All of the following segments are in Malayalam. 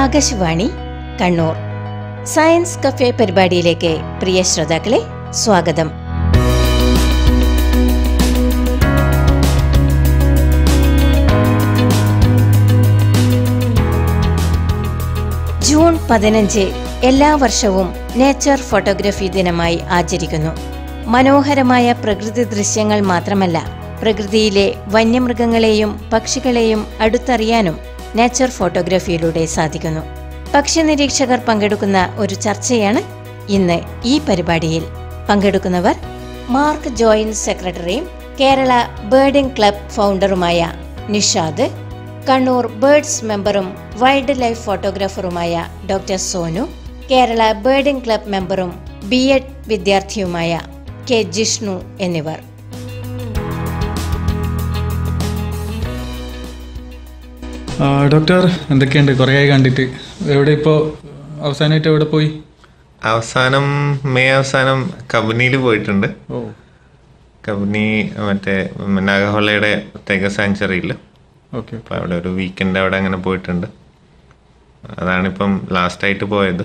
ആകാശവാണി കണ്ണൂർ സയൻസ് കഫേ പരിപാടിയിലേക്ക് പ്രിയ ശ്രോതാക്കളെ സ്വാഗതം ജൂൺ പതിനഞ്ച് എല്ലാ വർഷവും നേച്ചർ ഫോട്ടോഗ്രഫി ദിനമായി ആചരിക്കുന്നു മനോഹരമായ പ്രകൃതി ദൃശ്യങ്ങൾ മാത്രമല്ല പ്രകൃതിയിലെ വന്യമൃഗങ്ങളെയും പക്ഷികളെയും അടുത്തറിയാനും നേച്ചർ ഫോട്ടോഗ്രഫിയിലൂടെ സാധിക്കുന്നു പക്ഷി നിരീക്ഷകർ പങ്കെടുക്കുന്ന ഒരു ചർച്ചയാണ് ഇന്ന് ഈ പരിപാടിയിൽ പങ്കെടുക്കുന്നവർ മാർക്ക് ജോയിന്റ് സെക്രട്ടറിയും കേരള ബേർഡിംഗ് ക്ലബ് ഫൗണ്ടറുമായ നിഷാദ് കണ്ണൂർ ബേർഡ്സ് മെമ്പറും വൈൽഡ് ലൈഫ് ഫോട്ടോഗ്രാഫറുമായ doctor Sonu Kerala birding club മെമ്പറും ബി എഡ് വിദ്യാർത്ഥിയുമായ കെ ജിഷ്ണു എന്നിവർ ആ, ഡോക്ടർ എന്തൊക്കെയുണ്ട് കുറേ ആയി കണ്ടിട്ട് എവിടെ ഇപ്പോൾ അവസാനമായിട്ട് എവിടെ പോയി അവസാനം മെയ് അവസാനം കബനിയിൽ പോയിട്ടുണ്ട് ഓ കബനി മറ്റേ നാഗഹോളയുടെ പ്രത്യേക സാങ്ച്വറിയിൽ ഓക്കെ അപ്പം അവിടെ ഒരു വീക്കെൻഡ് അവിടെ അങ്ങനെ പോയിട്ടുണ്ട് അതാണിപ്പം ലാസ്റ്റായിട്ട് പോയത്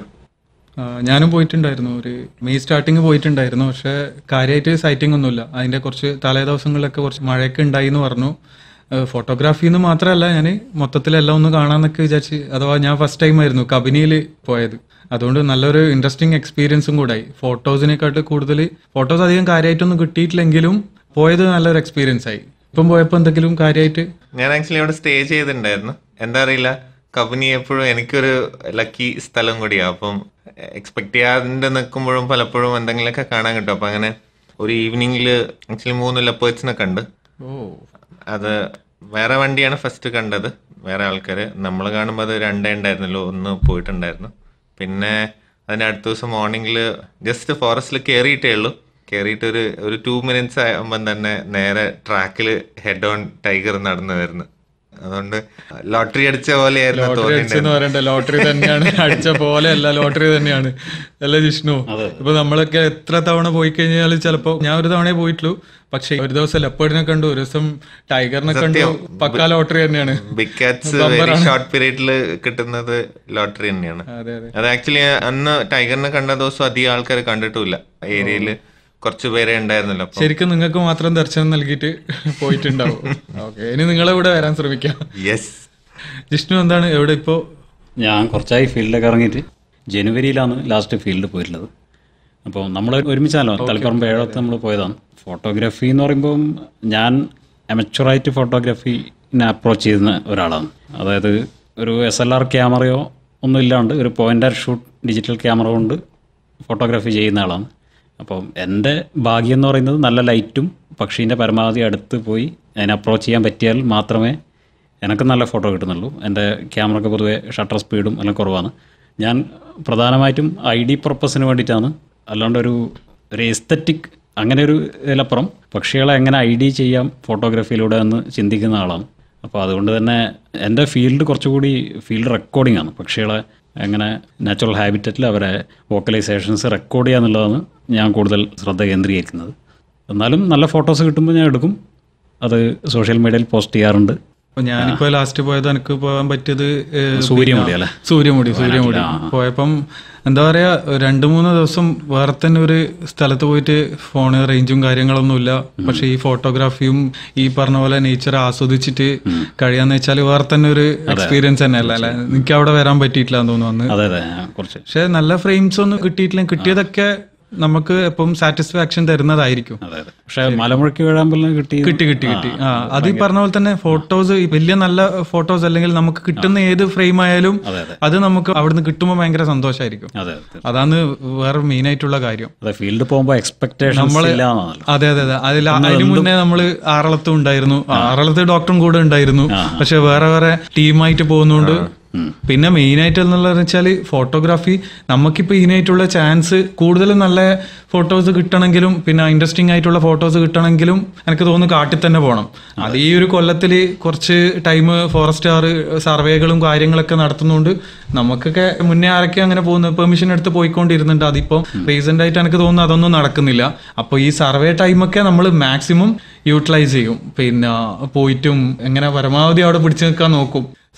ഞാനും പോയിട്ടുണ്ടായിരുന്നു ഒരു മെയ് സ്റ്റാർട്ടിങ് പോയിട്ടുണ്ടായിരുന്നു പക്ഷേ കാര്യമായിട്ട് സൈറ്റിംഗ് ഒന്നുമില്ല അതിൻ്റെ കുറച്ച് തലേ ദിവസങ്ങളിലൊക്കെ കുറച്ച് മഴയൊക്കെ ഉണ്ടായി എന്ന് പറഞ്ഞു ഫോട്ടോഗ്രാഫി എന്ന് മാത്രമല്ല ഞാൻ മൊത്തത്തിലെല്ലാം ഒന്ന് കാണാമെന്നൊക്കെ വിചാരിച്ച് അഥവാ ഞാൻ ഫസ്റ്റ് ടൈം ആയിരുന്നു കബനിയിൽ പോയത് അതുകൊണ്ട് നല്ലൊരു ഇൻട്രസ്റ്റിംഗ് എക്സ്പീരിയൻസും കൂടായി ഫോട്ടോസിനെക്കാട്ട് കൂടുതൽ ഫോട്ടോസ് അധികം കാര്യമായിട്ടൊന്നും കിട്ടിയിട്ടില്ലെങ്കിലും പോയത് നല്ലൊരു എക്സ്പീരിയൻസ് ആയി ഇപ്പം പോയപ്പോൾ എന്തെങ്കിലും കാര്യമായിട്ട് ഞാൻ ആക്ച്വലി അവിടെ സ്റ്റേ ചെയ്തിട്ടുണ്ടായിരുന്നു എന്താ അറിയില്ല കബനി എപ്പോഴും എനിക്കൊരു ലക്കി സ്ഥലം കൂടിയാണ് അപ്പം എക്സ്പെക്ട് ചെയ്യാതെ നിൽക്കുമ്പോഴും പലപ്പോഴും എന്തെങ്കിലുമൊക്കെ കാണാൻ കിട്ടും അപ്പം അങ്ങനെ ഒരു ഈവനിങ്ങിൽ ആക്ച്വലി മൂന്ന് ലെപ്പേഴ്സിനെ കണ്ട് ഓ അത് വേറെ വണ്ടിയാണ് ഫസ്റ്റ് കണ്ടത് വേറെ ആൾക്കാർ നമ്മൾ കാണുമ്പോൾ അത് രണ്ടേ ഉണ്ടായിരുന്നല്ലോ ഒന്ന് പോയിട്ടുണ്ടായിരുന്നു പിന്നെ അതിന് അടുത്ത ദിവസം മോർണിംഗിൽ ജസ്റ്റ് ഫോറസ്റ്റിൽ കയറിയിട്ടേ ഉള്ളൂ കയറിയിട്ട് ഒരു ഒരു ടു മിനിറ്റ്സ് ആകുമ്പം തന്നെ നേരെ ട്രാക്കിൽ ഹെഡ് ഓൺ ടൈഗർ നടന്നു വരുന്നു അതുകൊണ്ട് ലോട്ടറി അടിച്ച പോലെയായിരുന്നു ലോട്ടറി തോന്നിയിട്ടുണ്ടായിരുന്നത് അടിച്ചെന്ന് പറയണ്ട ലോട്ടറി തന്നെയാണ് അടിച്ച പോലെ അല്ല ലോട്ടറി തന്നെയാണ് അല്ല ജിഷ്ണു ഇപ്പൊ നമ്മളൊക്കെ എത്ര തവണ പോയി കഴിഞ്ഞാൽ ചിലപ്പോ ഞാൻ ഒരു തവണയെ പോയിട്ടുള്ളൂ പക്ഷെ ഒരു ദിവസം ലെപ്പേഡിനെ കണ്ടു ഒരു ദിവസം ടൈഗറിനെ കണ്ടു പക്കാ ലോട്ടറി തന്നെയാണ് ബിഗ് കാറ്റ്സ് വെരി ഷോർട്ട് പീരീഡിൽ കിട്ടുന്നത് ലോട്ടറി തന്നെയാണ് അതെ അതെ അത് ആക്ച്വലി അന്ന് ടൈഗറിനെ കണ്ട ദിവസം അധികം ആൾക്കാർ കണ്ടിട്ടുമില്ല ഏരിയയിൽ കുറച്ച് പേരെ ഉണ്ടായിരുന്നല്ലോ അപ്പം ശരിക്കും നിങ്ങൾക്ക് മാത്രം ദർശനം നൽകിയിട്ട് പോയിട്ടുണ്ടാവും ഓക്കെ ഇനി നിങ്ങളെ ഇവിടെ വരാൻ ശ്രമിക്കാം യെസ് ജിഷ്ണു എന്താണ് എവിടെ ഇപ്പോ ഞാൻ കുറച്ചായി ഫീൽഡിലൊക്കെ ഇറങ്ങിയിട്ട് ജനുവരിയിലാണ് ലാസ്റ്റ് ഫീൽഡിൽ പോയിട്ടുള്ളത് അപ്പോൾ നമ്മൾ ഒരുമിച്ചാലോ തളിപ്പറമ്പ് ഏഴത്ത് നമ്മൾ പോയതാണ് ഫോട്ടോഗ്രാഫി എന്ന് പറയുമ്പം ഞാൻ അമച്ചുറായിട്ട് ഫോട്ടോഗ്രാഫിനെ അപ്രോച്ച് ചെയ്യുന്ന ഒരാളാണ് അതായത് ഒരു എസ് എൽ ആർ ക്യാമറയോ ഒന്നും ഇല്ലാണ്ട് ഒരു point and shoot digital camera കൊണ്ട് ഫോട്ടോഗ്രാഫി ചെയ്യുന്ന ആളാണ് അപ്പം എൻ്റെ ഭാഗ്യം എന്ന് പറയുന്നത് നല്ല ലൈറ്റും പക്ഷീൻ്റെ പരമാവധി അടുത്ത് പോയി അതിനെ അപ്രോച്ച് ചെയ്യാൻ പറ്റിയാൽ മാത്രമേ എനിക്ക് നല്ല ഫോട്ടോ കിട്ടുന്നുള്ളൂ എൻ്റെ ക്യാമറയ്ക്ക് പൊതുവേ ഷട്ടർ സ്പീഡും എല്ലാം കുറവാണ് ഞാൻ പ്രധാനമായിട്ടും ഐ ഡി പർപ്പസിന് വേണ്ടിയിട്ടാണ് അല്ലാണ്ട് ഒരു ഒരു എസ്തറ്റിക് അങ്ങനെ ഒരു ഇതിലപ്പുറം പക്ഷികളെ എങ്ങനെ ഐ ഡി ചെയ്യാം ഫോട്ടോഗ്രാഫിയിലൂടെ എന്ന് ചിന്തിക്കുന്ന ആളാണ് അപ്പോൾ അതുകൊണ്ട് തന്നെ എൻ്റെ ഫീൽഡ് കുറച്ചുകൂടി ഫീൽഡ് റെക്കോർഡിംഗ് ആണ് പക്ഷികളെ എങ്ങനെ നാച്ചുറൽ ഹാബിറ്ററ്റിൽ അവരെ വോക്കലൈസേഷൻസ് റെക്കോർഡ് ചെയ്യുക എന്നുള്ളതാണ് ഞാൻ കൂടുതൽ ശ്രദ്ധ കേന്ദ്രീകരിക്കുന്നത് എന്നാലും നല്ല ഫോട്ടോസ് കിട്ടുമ്പോൾ ഞാൻ എടുക്കും അത് സോഷ്യൽ മീഡിയയിൽ പോസ്റ്റ് ചെയ്യാറുണ്ട് അപ്പൊ ഞാനിപ്പോ ലാസ്റ്റ് പോയത് എനിക്ക് പോകാൻ പറ്റിയത് ഏഹ്, സൂര്യമുടി പിന്നെ അല്ലേ? സൂര്യമുടി സൂര്യമുടി പോയപ്പം എന്താ പറയാ രണ്ടു മൂന്ന് ദിവസം വേറെ തന്നെ ഒരു സ്ഥലത്ത് പോയിട്ട് ഫോണ് റേഞ്ചും കാര്യങ്ങളൊന്നുമില്ല പക്ഷെ ഈ ഫോട്ടോഗ്രാഫിയും ഈ പറഞ്ഞ പോലെ നേച്ചർ ആസ്വദിച്ചിട്ട് കഴിയാന്ന് വെച്ചാൽ വേറെ തന്നെ ഒരു എക്സ്പീരിയൻസ് തന്നെ അല്ല അല്ലെ എനിക്ക് അവിടെ വരാൻ പറ്റിയിട്ടില്ല എന്ന് തോന്നുന്നു അന്ന് അതെ അതെ കുറച്ച് പക്ഷെ നല്ല ഫ്രെയിംസ് ഒന്നും കിട്ടിയിട്ടില്ല കിട്ടിയതൊക്കെ നമുക്ക് എപ്പം സാറ്റിസ്ഫാക്ഷൻ തരുന്നതായിരിക്കും അതെ അതെ പക്ഷെ മലമുഴക്കി വീഴാമ്പലിന് കിട്ടി കിട്ടി കിട്ടി കിട്ടി ആ അത് ഈ പറഞ്ഞ പോലെ തന്നെ ഫോട്ടോസ് വലിയ നല്ല ഫോട്ടോസ് അല്ലെങ്കിൽ നമുക്ക് കിട്ടുന്ന ഏത് ഫ്രെയിം ആയാലും അതെ അതെ അത് നമുക്ക് അവിടുന്ന് കിട്ടുമ്പോൾ ഭയങ്കര സന്തോഷമായിരിക്കും അതെ അതെ അതാണ് വേറെ മെയിൻ ആയിട്ടുള്ള കാര്യം അതെ ഫീൽഡ് പോകുമ്പോൾ എക്സ്പെക്ടേഷൻ ഇല്ലാന്നല്ലോ അതെ അതെ അതെ അതിൽ അതിന് മുന്നേ നമ്മൾ ആറളത്തും ഉണ്ടായിരുന്നു ആറളത്ത് ഡോക്ടറും കൂടെ ഉണ്ടായിരുന്നു പക്ഷെ വേറെ വേറെ ടീമായിട്ട് പോകുന്നോണ്ട് പിന്നെ മെയിൻ ആയിട്ട് എന്നുള്ളത് വെച്ചാൽ ഫോട്ടോഗ്രാഫി നമുക്കിപ്പോൾ ഇതിനായിട്ടുള്ള ചാൻസ് കൂടുതലും നല്ല ഫോട്ടോസ് കിട്ടണമെങ്കിലും പിന്നെ ഇൻട്രസ്റ്റിംഗ് ആയിട്ടുള്ള ഫോട്ടോസ് കിട്ടണമെങ്കിലും എനിക്ക് തോന്നുന്നു കാട്ടിൽ തന്നെ പോകണം അത് ഈ ഒരു കൊല്ലത്തിൽ കുറച്ച് ടൈം ഫോറസ്റ്റ് ആറ് സർവേകളും കാര്യങ്ങളൊക്കെ നടത്തുന്നതുകൊണ്ട് നമുക്കൊക്കെ മുന്നേ ആരൊക്കെ അങ്ങനെ പോകുന്നു പെർമിഷൻ എടുത്ത് പോയിക്കൊണ്ടിരുന്നുണ്ട് അതിപ്പം റീസെന്റ് ആയിട്ട് എനിക്ക് തോന്നുന്നു അതൊന്നും നടക്കുന്നില്ല അപ്പോൾ ഈ സർവേ ടൈമൊക്കെ നമ്മൾ മാക്സിമം യൂട്ടിലൈസ് ചെയ്യും പിന്നെ പോയിട്ടും എങ്ങനെ പരമാവധി അവിടെ പിടിച്ചു നിൽക്കാൻ നോക്കും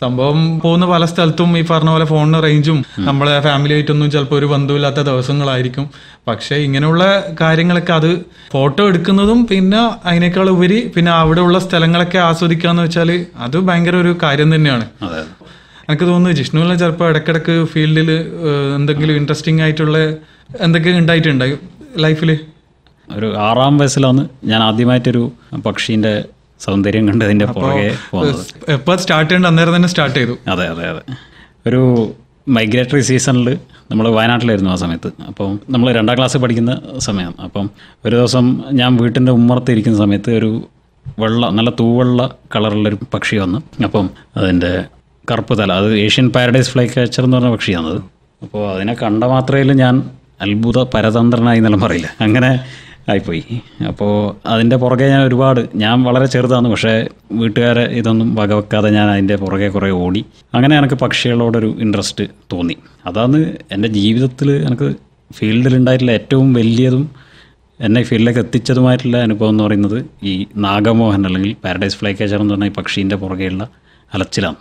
സംഭവം പോകുന്ന പല സ്ഥലത്തും ഈ പറഞ്ഞ പോലെ ഫോണിന് റേഞ്ചും നമ്മളെ ഫാമിലി ആയിട്ടൊന്നും ചിലപ്പോൾ ഒരു ബന്ധമില്ലാത്ത ദിവസങ്ങളായിരിക്കും പക്ഷേ ഇങ്ങനെയുള്ള കാര്യങ്ങളൊക്കെ അത് ഫോട്ടോ എടുക്കുന്നതും പിന്നെ അതിനേക്കാൾ ഉപരി പിന്നെ അവിടെയുള്ള സ്ഥലങ്ങളൊക്കെ ആസ്വദിക്കുക എന്ന് വെച്ചാൽ അത് ഭയങ്കര ഒരു കാര്യം തന്നെയാണ് അതെ എനിക്ക് തോന്നുന്നു ജിഷ്ണുവിനെ ചിലപ്പോൾ ഇടയ്ക്കിടയ്ക്ക് ഫീൽഡിൽ എന്തെങ്കിലും ഇൻട്രസ്റ്റിംഗ് ആയിട്ടുള്ള എന്തൊക്കെ ഉണ്ടായിട്ടുണ്ട് ലൈഫിൽ ഒരു ആറാം വയസ്സിലാണ് ഞാൻ ആദ്യമായിട്ടൊരു പക്ഷീൻ്റെ സൗന്ദര്യം കണ്ട് അതിൻ്റെ പുറകെ പോകുന്നത് എപ്പോൾ സ്റ്റാർട്ട് ചെയ്യേണ്ട അന്നേരം തന്നെ സ്റ്റാർട്ട് ചെയ്തു അതെ അതെ അതെ ഒരു മൈഗ്രേറ്ററി സീസണിൽ നമ്മൾ വയനാട്ടിലായിരുന്നു ആ സമയത്ത് അപ്പോൾ നമ്മൾ രണ്ടാം ക്ലാസ്സിൽ പഠിക്കുന്ന സമയം അപ്പം ഒരു ദിവസം ഞാൻ വീട്ടിൻ്റെ ഉമ്മറത്ത് ഇരിക്കുന്ന സമയത്ത് ഒരു വെള്ള നല്ല തൂവെള്ള കളറുള്ളൊരു പക്ഷി വന്നു അപ്പം അതിൻ്റെ കറുപ്പ് തല അത് ഏഷ്യൻ പാരഡൈസ് ഫ്ലൈ കാച്ചർ എന്ന് പറഞ്ഞ പക്ഷിയാണത് അപ്പോൾ അതിനെ കണ്ട മാത്രയിൽ ഞാൻ അത്ഭുത പരതന്ത്രനായി എന്നെല്ലാം പറയില്ല അങ്ങനെ ആയിപ്പോയി അപ്പോൾ അതിൻ്റെ പുറകെ ഞാൻ ഒരുപാട് ഞാൻ വളരെ ചെറുതാണ് പക്ഷേ വീട്ടുകാരെ ഇതൊന്നും വകവെക്കാതെ ഞാൻ അതിൻ്റെ പുറകെ കുറേ ഓടി അങ്ങനെ എനിക്ക് പക്ഷികളോടൊരു ഇൻട്രസ്റ്റ് തോന്നി അതാണ് എൻ്റെ ജീവിതത്തിൽ എനിക്ക് ഫീൽഡിലുണ്ടായിട്ടുള്ള ഏറ്റവും വലിയതും എന്നെ ഈ ഫീൽഡിലേക്ക് എത്തിച്ചതുമായിട്ടുള്ള അനുഭവം എന്ന് പറയുന്നത് ഈ നാഗമോഹൻ അല്ലെങ്കിൽ പാരഡൈസ് ഫ്ലൈ കാച്ചർ എന്ന് പറഞ്ഞ ഈ പക്ഷീൻ്റെ പുറകെയുള്ള അലച്ചിലാണ്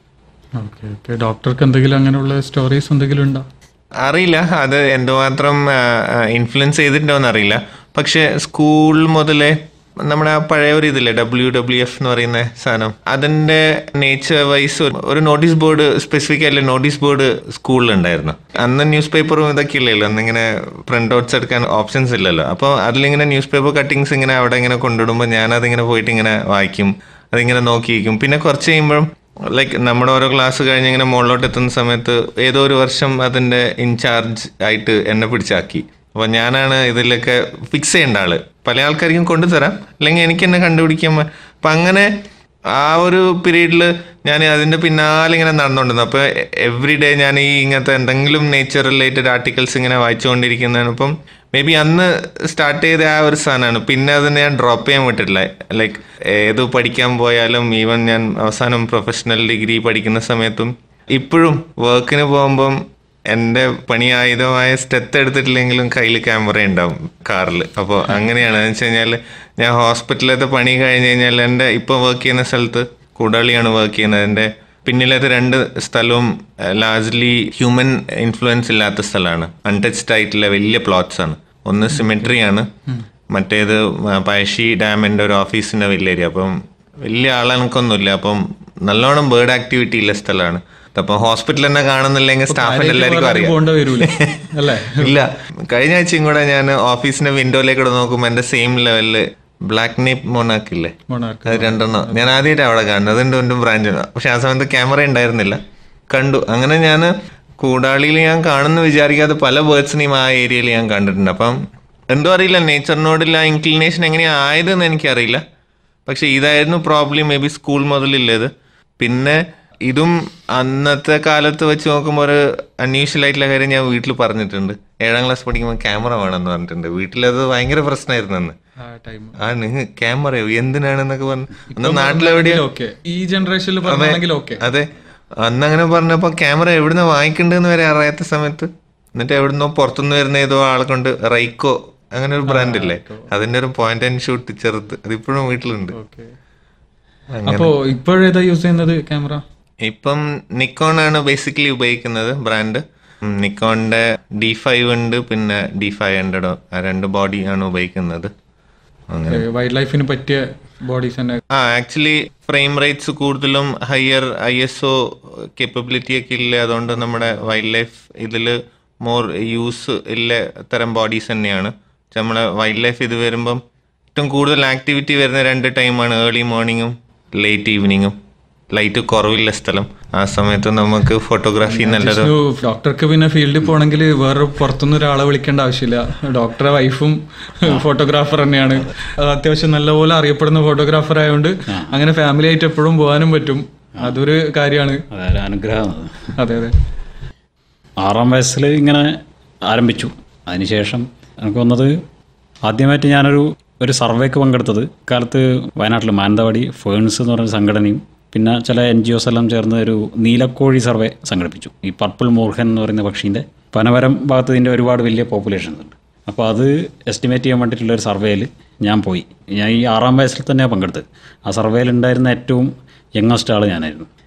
ഓക്കെ ഓക്കെ ഡോക്ടർക്ക് എന്തെങ്കിലും അങ്ങനെയുള്ള സ്റ്റോറീസ് എന്തെങ്കിലും ഉണ്ടോ അറിയില്ല അത് എന്തുമാത്രം ഇൻഫ്ലുവൻസ് ചെയ്തിട്ടുണ്ടോന്ന് അറിയില്ല പക്ഷെ സ്കൂൾ മുതലേ നമ്മുടെ ആ പഴയ ഒരു ഇതില്ലേ ഡബ്ല്യു ഡബ്ല്യു എഫ് എന്ന് പറയുന്ന സാധനം അതിന്റെ നേച്ചർ വൈസ് ഒരു നോട്ടീസ് ബോർഡ് സ്പെസിഫിക് ആയിട്ടുള്ള നോട്ടീസ് ബോർഡ് സ്കൂളിലുണ്ടായിരുന്നു അന്ന് ന്യൂസ് പേപ്പറും ഇതൊക്കെ ഇല്ലല്ലോ അന്നിങ്ങനെ പ്രിന്റ് ഔട്ട്സ് എടുക്കാൻ ഓപ്ഷൻസ് ഇല്ലല്ലോ അപ്പോൾ അതിലിങ്ങനെ ന്യൂസ് പേപ്പർ കട്ടിങ്സ് ഇങ്ങനെ അവിടെ ഇങ്ങനെ കൊണ്ടിടുമ്പോൾ ഞാനതിങ്ങനെ പോയിട്ട് ഇങ്ങനെ വായിക്കും അതിങ്ങനെ നോക്കിയിരിക്കും പിന്നെ കുറച്ച് കഴിയുമ്പോഴും ലൈക്ക് നമ്മുടെ ഓരോ ക്ലാസ് കഴിഞ്ഞ് ഇങ്ങനെ മുകളിലോട്ട് എത്തുന്ന സമയത്ത് ഏതോ ഒരു വർഷം അതിന്റെ ഇൻചാർജ് ആയിട്ട് എന്നെ പിടിച്ചാക്കി അപ്പൊ ഞാനാണ് ഇതിലൊക്കെ ഫിക്സ് ചെയ്യേണ്ട ആള് പല ആൾക്കാർക്കും കൊണ്ടുതരാം അല്ലെങ്കിൽ എനിക്ക് എന്നെ കണ്ടുപിടിക്കാൻ പ- അപ്പൊ അങ്ങനെ ആ ഒരു പീരീഡിൽ ഞാൻ അതിന്റെ പിന്നാലെ ഇങ്ങനെ നടന്നുകൊണ്ടിരുന്നു അപ്പോൾ എവറി ഡേ ഞാൻ ഈ ഇങ്ങനത്തെ എന്തെങ്കിലും നേച്ചർ റിലേറ്റഡ് ആർട്ടിക്കിൾസ് ഇങ്ങനെ വായിച്ചുകൊണ്ടിരിക്കുന്നതാണ് അപ്പം മേ ബി അന്ന് സ്റ്റാർട്ട് ചെയ്ത ആ ഒരു സാധനമാണ് പിന്നെ അതിനെ ഞാൻ ഡ്രോപ്പ് ചെയ്യാൻ വിട്ടിട്ടില്ല ലൈക്ക് ഏത് പഠിക്കാൻ പോയാലും ഈവൻ ഞാൻ അവസാനം പ്രൊഫഷണൽ ഡിഗ്രി പഠിക്കുന്ന സമയത്തും ഇപ്പോഴും വർക്കിന് പോകുമ്പം എൻ്റെ പണി ആയുധമായ സ്റ്റെത്ത് എടുത്തിട്ടില്ലെങ്കിലും കയ്യിൽ ക്യാമറ ഉണ്ടാവും കാറിൽ അപ്പോൾ അങ്ങനെയാണ് എന്ന് വെച്ച് കഴിഞ്ഞാൽ ഞാൻ ഹോസ്പിറ്റലിലത്തെ പണി കഴിഞ്ഞ് കഴിഞ്ഞാൽ എൻ്റെ ഇപ്പോൾ വർക്ക് ചെയ്യുന്ന സ്ഥലത്ത് കൂടാളിയാണ് വർക്ക് ചെയ്യുന്നത് എൻ്റെ പിന്നിലത്തെ രണ്ട് സ്ഥലവും ലാർജ്ലി ഹ്യൂമൻ ഇൻഫ്ലുവൻസ് ഇല്ലാത്ത സ്ഥലമാണ് അൺടച്ച്ഡ് ആയിട്ടുള്ള വലിയ പ്ലോട്ട്സ് ആണ് ഒന്ന് സിമെട്രി ആണ് മറ്റേത് പഴശ്ശി ഡാമിൻ്റെ ഒരു ഓഫീസിൻ്റെ വലിയ ഏരിയ അപ്പം വലിയ ആളെനക്കൊന്നുമില്ല അപ്പം നല്ലോണം ബേർഡ് ആക്ടിവിറ്റി ഉള്ള സ്ഥലമാണ് അപ്പം ഹോസ്പിറ്റൽ തന്നെ കാണുന്നില്ലെങ്കിൽ സ്റ്റാഫിന് എല്ലാവർക്കും അറിയാം പോകേണ്ട വരൂല അല്ലേ ഇല്ല കഴിഞ്ഞ ആഴ്ചയും കൂടെ ഞാൻ ഓഫീസിന്റെ വിൻഡോയിലേക്ക് കൂടെ നോക്കുമ്പോൾ എന്റെ സെയിം ലെവലില് ബ്ലാക്ക് നെയ്പ് മൊണാക്ക് ഇല്ലേ മൊണാർക്ക് അത് രണ്ടെണ്ണം ഞാൻ ആദ്യമായിട്ട് അവിടെ കാണുന്നത് അതിൻ്റെ ഒന്നും ബ്രാഞ്ച് പക്ഷെ ആ സമയത്ത് ക്യാമറ ഉണ്ടായിരുന്നില്ല കണ്ടു അങ്ങനെ ഞാൻ കൂടാളിയിൽ ഞാൻ കാണുന്നു വിചാരിക്കാതെ പല ബേർഡ്സിനെയും ആ ഏരിയയിൽ ഞാൻ കണ്ടിട്ടുണ്ട് അപ്പം എന്തോ അറിയില്ല നേച്ചറിനോടുള്ള ഇൻക്ലിനേഷൻ എങ്ങനെയാ ആയതെന്ന് എനിക്കറിയില്ല പക്ഷെ ഇതായിരുന്നു പ്രോബ്ലം മേ ബി സ്കൂൾ മുതലുള്ളത് പിന്നെ ഇതും അന്നത്തെ കാലത്ത് വെച്ച് നോക്കുമ്പോൾ ഒരു അൺയൂഷ്വൽ ആയിട്ടുള്ള കാര്യം ഞാൻ വീട്ടിൽ പറഞ്ഞിട്ടുണ്ട് ഏഴാം ക്ലാസ് പഠിക്കുമ്പോൾ ക്യാമറ വേണമെന്ന് പറഞ്ഞിട്ടുണ്ട് വീട്ടിലത് ഭയങ്കര പ്രശ്നമായിരുന്നു അന്ന് ആ ടൈം ആ നിങ്ങൾ ക്യാമറയോ എന്തിനാണെന്നൊക്കെ പറഞ്ഞു അന്ന് നാട്ടിലെവിടെയോ ഓക്കെ ഈ ജനറേഷനിൽ പറഞ്ഞാണെങ്കിൽ ഓക്കെ അതെ അന്ന് അങ്ങനെ പറഞ്ഞപ്പോ ക്യാമറ എവിടുന്ന് വാങ്ങിക്കണ്ടെന്ന് വരെ അറിയാത്ത സമയത്ത് എന്നിട്ട് എവിടുന്നോ പുറത്തുനിന്ന് വരുന്ന ഏതോ ആളെ കൊണ്ട് റൈക്കോ അങ്ങനെ ഒരു ബ്രാൻഡ് ഇല്ലേ അതിന്റെ ഒരു പോയിന്റ് ആൻഡ് ഷൂട്ട് ചെറുത് അതിപ്പോഴും വീട്ടിലുണ്ട് ഓക്കെ അപ്പോ ഇപ്പോഴേതാ യൂസ് ചെയ്യുന്നത് ക്യാമറ ഇപ്പം നിക്കോൺ ആണ് ബേസിക്കലി ഉപയോഗിക്കുന്നത് ബ്രാൻഡ് നിക്കോണിന്റെ ഡി ഫൈവ് ഉണ്ട് പിന്നെ ഡി ഫൈവ് ഹൺഡ്രഡോ ആ രണ്ട് ബോഡി ആണ് ഉപയോഗിക്കുന്നത് അങ്ങനെ വൈൽഡ് ലൈഫിന് പറ്റിയ ബോഡീസ് തന്നെ ആ ആക്ച്വലി ഫ്രെയിം റേറ്റ്സ് കൂടുതലും higher I S O capability ഒക്കെ ഇല്ല അതുകൊണ്ട് നമ്മുടെ വൈൽഡ് ലൈഫ് ഇതിൽ മോർ യൂസ് ഇല്ല തരം ബോഡീസ് തന്നെയാണ് നമ്മളെ വൈൽഡ് ലൈഫ് ഇത് വരുമ്പം ഏറ്റവും കൂടുതൽ ആക്ടിവിറ്റി വരുന്ന രണ്ട് ടൈമാണ് ഏർലി മോർണിംഗും ലേറ്റ് ഈവനിങ്ങും ലൈറ്റ് കുറവില്ല സ്ഥലം ആ സമയത്ത് നമുക്ക് ഫോട്ടോഗ്രാഫി നല്ലൊരു ഡോക്ടർക്ക് പിന്നെ ഫീൽഡിൽ പോകണമെങ്കിൽ വേറെ പുറത്തുനിന്ന് ഒരാളെ വിളിക്കേണ്ട ആവശ്യമില്ല ഡോക്ടറെ വൈഫും ഫോട്ടോഗ്രാഫർ തന്നെയാണ് അത് അത്യാവശ്യം നല്ലപോലെ അറിയപ്പെടുന്ന ഫോട്ടോഗ്രാഫർ ആയതുകൊണ്ട് അങ്ങനെ ഫാമിലി ആയിട്ട് എപ്പോഴും പോകാനും പറ്റും അതൊരു കാര്യമാണ് അതൊരു അനുഗ്രഹമാണ് അതെ അതെ ആറാം വയസ്സിൽ ഇങ്ങനെ ആരംഭിച്ചു അതിനുശേഷം എനിക്ക് വന്നത് ആദ്യമായിട്ട് ഞാനൊരു ഒരു സർവേക്ക് പങ്കെടുത്തത് കാലത്ത് വയനാട്ടിൽ മാനന്തവാടി ഫേൺസ് എന്ന് പറയുന്ന സംഘടനയും പിന്നെ ചില എൻ ജി ഒസ് എല്ലാം ചേർന്ന് ഒരു നീലക്കോഴി സർവേ സംഘടിപ്പിച്ചു ഈ പർപ്പിൾ മോർഹൻ എന്ന് പറയുന്ന പക്ഷീൻ്റെ പനവരം ഭാഗത്ത് ഇതിൻ്റെ ഒരുപാട് വലിയ പോപ്പുലേഷൻസ് ഉണ്ട് അപ്പോൾ അത് എസ്റ്റിമേറ്റ് ചെയ്യാൻ വേണ്ടിയിട്ടുള്ള ഒരു സർവേയിൽ ഞാൻ പോയി ഞാൻ ഈ ആറാം വയസ്സിൽ തന്നെയാണ് പങ്കെടുത്തത് ആ സർവേയിൽ ഉണ്ടായിരുന്ന ഏറ്റവും യങ്ങസ്റ്റ് ആൾ ഞാനായിരുന്നു